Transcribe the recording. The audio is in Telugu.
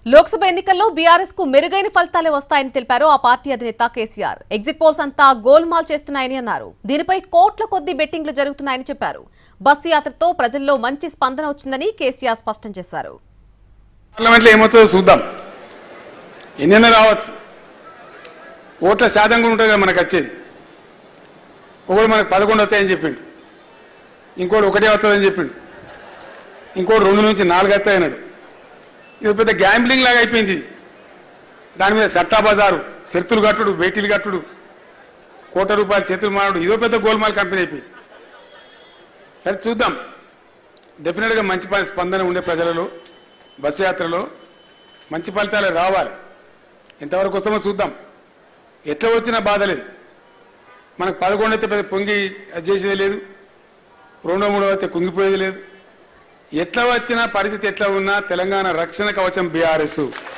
లోక్సభ ఎన్నికల్లో బీఆర్ఎస్ కు మెరుగైన ఫలితాలే వస్తాయని తెలిపారు ఆ పార్టీ అధినేత కేసీఆర్ ఎగ్జిట్ పోల్స్ అంతా గోల్మాల్ చేస్తున్నాయని అన్నారు దీనిపై కోట్ల కొద్దీ బెట్టింగ్లు జరుగుతున్నాయని చెప్పారు బస్సు యాత్రతో ప్రజల్లో మంచి స్పందన వచ్చిందని కేసీఆర్ స్పష్టం చేశారు పార్లమెంట్లో ఏమవుతుందో చూద్దాం ఎన్నైనా రావచ్చు ఓట్ల శాతం కూడా ఉంటుంది కదా మనకు వచ్చేది ఒకడు మనకు పదకొండు వస్తాయని చెప్పిండు ఇంకోటి ఒకటే వస్తుందని చెప్పిండు ఇంకోటి రెండు నుంచి నాలుగు వస్తాయన్నాడు ఇది పెద్ద గ్యాంబ్లింగ్ లాగా అయిపోయింది ఇది దాని మీద సట్టా బజారు శర్తులు కట్టుడు బేటీలు కట్టుడు కోట రూపాయలు చేతులు మారుడు ఇదో పెద్ద గోల్మాల్ కంపెనీ అయిపోయింది సరే చూద్దాం డెఫినెట్గా మంచి ప- స్పందన ఉండే ప్రజలలో బస్సు యాత్రలో మంచి ఫలితాలు రావాలి ఎంతవరకు వస్తామో చూద్దాం ఎట్లా వచ్చినా బాధ లేదు మనకు పదకొండు అయితే పెద్ద పొంగి అది చేసేది లేదు రెండో మూడో అయితే కుంగిపోయేది లేదు ఎట్లా వచ్చినా పరిస్థితి ఎట్లా ఉన్నా తెలంగాణ రక్షణ కవచం బీఆర్ఎస్